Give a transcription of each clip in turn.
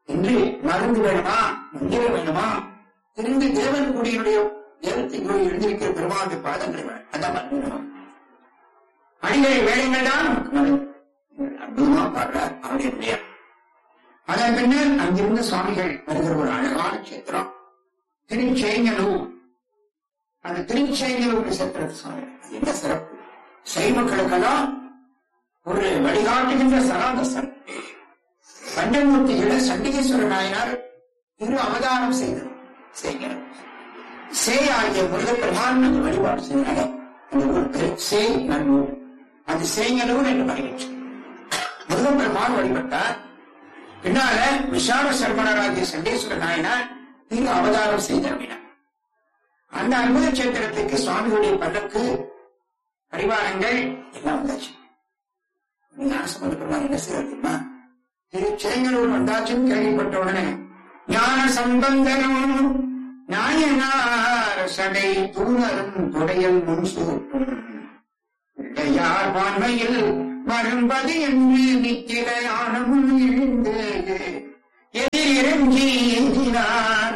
என்று மருந்து வேணுமா மந்திரம் வேணுமா திரும்பி தேவன் குடியினுடைய தேவத்தை போய் எழுந்திருக்கிற பெருமாளுடைய பாதங்கள் வேணும் அதான் மருந்து வேணும் அடிகளை வேலைகள் தான் நமக்கு மருந்து அற்புதமா பாடுறார் அவருடைய பெயர் அதன் பின்னர் அங்கிருந்த சுவாமிகள் வருகிற ஒரு அழகான சேத்திரம் திருச்செங்கலூர் அந்த திருச்செங்கலூர் சேத்திரத்து சுவாமி அது என்ன சிறப்பு சைவக்களுக்கெல்லாம் ஒரு வழிகாட்டுகின்ற சராந்தசன் பண்டமூர்த்திகளை சண்டிகேஸ்வர நாயனார் திரு அவதாரம் செய்தார் செய்கிறார் சே ஆகிய முருகப்பெருமான் அந்த வழிபாடு செய்தாங்க அந்த ஊருக்கு சே நன்னூர் அது சேங்கலூர் என்று வருகின்றது முருகப்பெருமான் வழிபட்டார் பின்னால விஷால சர்மணராகிய சண்டேஸ்வர நாயனார் திரு அவதாரம் செய்தருவினார் அந்த அற்புத சேத்திரத்துக்கு சுவாமிகளுடைய பல்லக்கு பரிவாரங்கள் எல்லாம் வந்தாச்சு ஞானசம்பந்த பெருமான் என்ன செய்யறது தெரியுமா திருச்செங்கலூர் வந்தாச்சுன்னு கேள்விப்பட்ட உடனே ஞான சம்பந்தனும் நாயனார் சடை தூணரும் துடையல் முன் சூட்டும் யார் பான்மையில் வரும்பது என்று நித்திர ஆனமும் எழுந்து எதிரிறங்கி எந்தினார்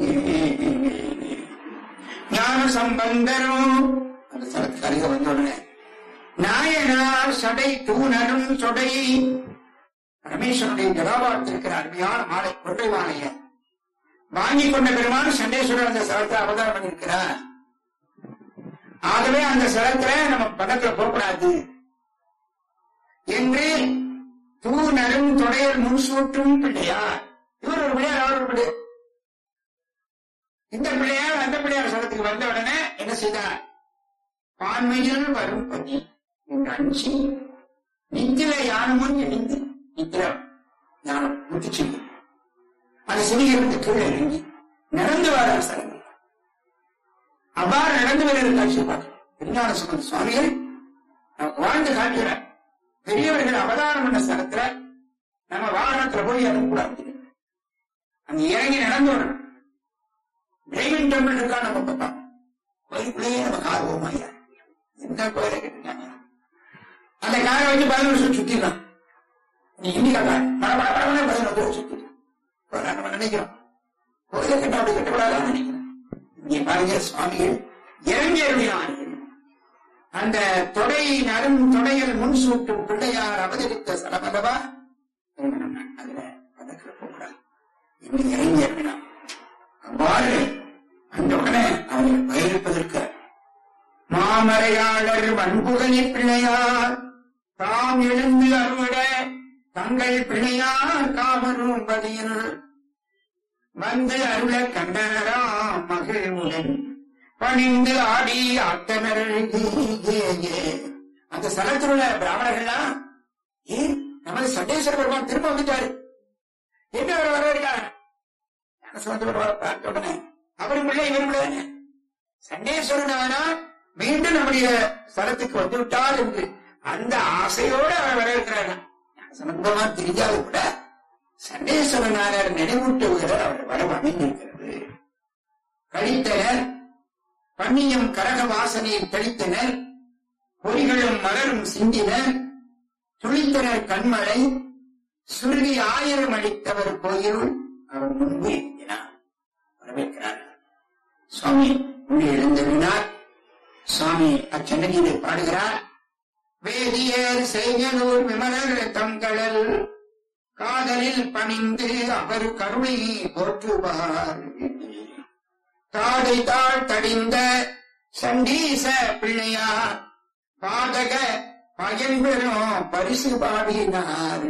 ஞான சம்பந்தரும் அந்த ஸ்தலத்துக்கு அருகே வந்த உடனே நாயனார் சடை தூணரும் சொடை பரமேஸ்வரனுடைய ஜடாபாரத்திருக்கிற அருமையான மாலை கொட்டை மாலைய வாங்கி கொண்ட பெருமான் சண்டேஸ்வரர் அந்த ஸ்தலத்தை அவதாரம் பண்ணியிருக்கிறார் ஆகவே அந்த ஸ்தலத்துல நம்ம பக்கத்துல போகக்கூடாது என்று தூணரும் தொடையல் முன்சூற்றும் பிள்ளையார் இவர் ஒரு பிள்ளையார் அவர் ஒரு பிள்ளையார் இந்த பிள்ளையார் அந்த பிள்ளையார் ஸ்தலத்துக்கு வந்த உடனே என்ன செய்தார் பான்மையில் வரும் பதி என்று அஞ்சி நித்தில யானமும் எழுந்து நித்திரம் ஞானம் முட்டுச்சு அந்த சிவியிலிருந்து கீழே இறங்கி நடந்து வர ஸ்தலம் அவ்வாறு நடந்து வருகிற காட்சி பார்க்கிறோம் திருஞான சுமந்த சுவாமிகள் நமக்கு வாழ்ந்து காட்டுகிறார் பெரியவர்கள் அவதாரம் பண்ண ஸ்தலத்துல நம்ம வாகனத்துல போய் இறங்கக்கூடாது அங்க இறங்கி நடந்து வரணும் டிரைவிங் டெம்பிள் இருக்கா நம்ம பார்ப்போம் கோயிலுக்குள்ளேயே நம்ம கார் போமாயா எந்த கோயிலை கேட்டுருக்காங்க அந்த காரை வச்சு பதினஞ்சு வருஷம் சுத்திடலாம் நீ இந்தியா கார் பட பட படமே பதினஞ்சு வருஷம் சுத்திடலாம் நம்ம நினைக்கிறோம் கோயிலை கட்ட அப்படி கட்டக்கூடாதுன்னு நினைக்கிறோம் இங்கே பாருங்க சுவாமிகள் இறங்கி அருளினார்கள் அந்த தொடை நரும் தொடையில் முன் சூட்டும் பிள்ளையார் அவதரித்த சலமல்லவா அதுல பதக்கிற போகக்கூடாது இப்படி இறங்கி அருளினான் அவ்வாறு அந்த உடனே அவரை பயிர்ப்பதற்கு மாமரையாளர் வன்புகனி பிள்ளையார் தாம் எழுந்து அருவிட தங்கள் பிள்ளையார் காமரும் பதியில் வந்து அருள கண்டனராம் மகிழ்வுடன் பணிந்து ஆடி ஆட்டனர் அந்த ஸ்தலத்தில் உள்ள பிராமணர்கள்லாம் ஏன் நமது சண்டேஸ்வர பெருமான் திரும்ப வந்துட்டாரு என்று அவர் வரவேற்கிறார் ஞானசம்பந்த பெருமாளை பார்த்த உடனே அவரும் பிள்ளை இவரும் பிள்ளை சண்டேஸ்வரன் ஆனால் மீண்டும் நம்முடைய ஸ்தலத்துக்கு வந்து விட்டால் என்று அந்த ஆசையோடு அவர் வரவேற்கிறார் சம்பந்தமா தெரிஞ்சாலும் கூட சண்டேஸ்வரனார் நினைவூட்டுகிற அவர் வரம் அமைந்திருக்கிறது கழித்தனர் பன்னியம் கரக வாசனையை தெளித்தனர் பொறிகளும் மலரும் சிந்தினர் துளித்தனர் கண்மலை சுருகி ஆயிரம் அளித்தவர் கோயில் அவர் முன்பு எழுதினார் வரவேற்கிறார் சுவாமி உள்ளே எழுந்தருளினார் சுவாமி அச்சன்னதியிலே பாடுகிறார் வேதியர் செய்யலூர் விமலர் தங்களல் காதலில் பணிந்து அவர் கருணை போற்றுவார் தாடை தாழ் தடிந்த சண்டீச பிள்ளையார் பாதக பயன்பெறும் பரிசு பாடினார்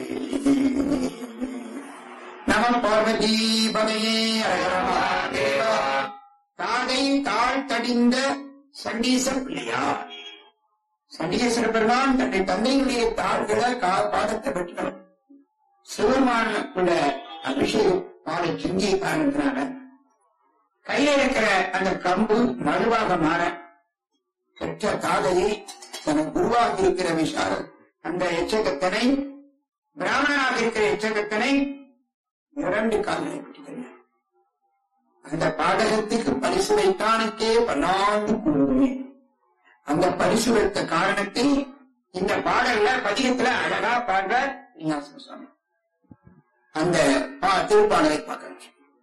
நம பார்வதி பதையே அழகமாதேவா தாடை தாழ் தடிந்த சண்டீச பிள்ளையார் சண்டீசர பெருமான் தன்னை தந்தையுடைய தாள்களை கா- பாதத்தை பெற்றவர் சிவமானுக்குள்ள அபிஷேக பாலை செஞ்சி காரணத்தினால கையில இருக்கிற அந்த கம்பு மறுவாக மாற பெற்ற தாதையை தனக்கு குருவாக இருக்கிற விஷாரத் அந்த எச்சகத்தனை பிராமணனாக இருக்கிற எச்சகத்தனை இரண்டு கால்களை பிடிக்கிறார் அந்த பாடகத்துக்கு பரிசு வைத்தானுக்கே பன்னாண்டு கூறுவேன் அந்த பரிசு வைத்த காரணத்தை இந்த பாடல்ல பதிகத்துல அழகா பாடுற விநாச சுவாமி அந்த பா திருப்பாடலை பார்க்கணும்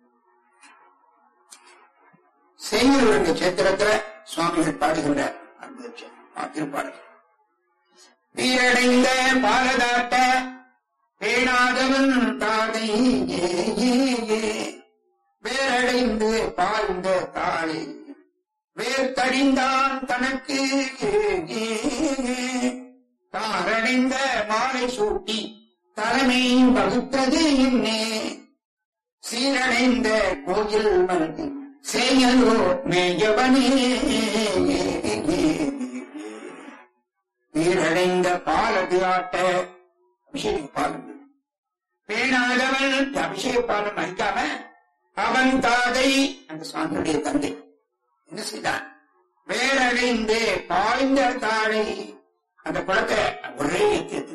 செய்யுள் சேத்திரத்துல சுவாமிகள் பாடுகின்ற அற்புத செய்தி. பா திருப்பாடல் வீரடைந்த பாரதாட்ட பேணாதவன் தாதை ஏ, ஏ, ஏ. வேரடைந்து பாய்ந்த தாளை வேர்த்தடிந்தான் தனக்கு ஏ, ஏ, ஏ. தாரடைந்த மாலை சூட்டி தலைமை வகுத்தது என்னே சீரடைந்த கோயில் மருந்து செய்யலோ மேயவனே சீரடைந்த பாலது ஆட்ட அபிஷேக பாலம் பேணாதவன் அபிஷேக பாலம் அழிக்காம அவன் தாதை அந்த சுவாமியுடைய தந்தை என்ன செய்தான் வேரடைந்து பாய்ந்த தாழை அந்த குளத்தை ஒரே எத்தி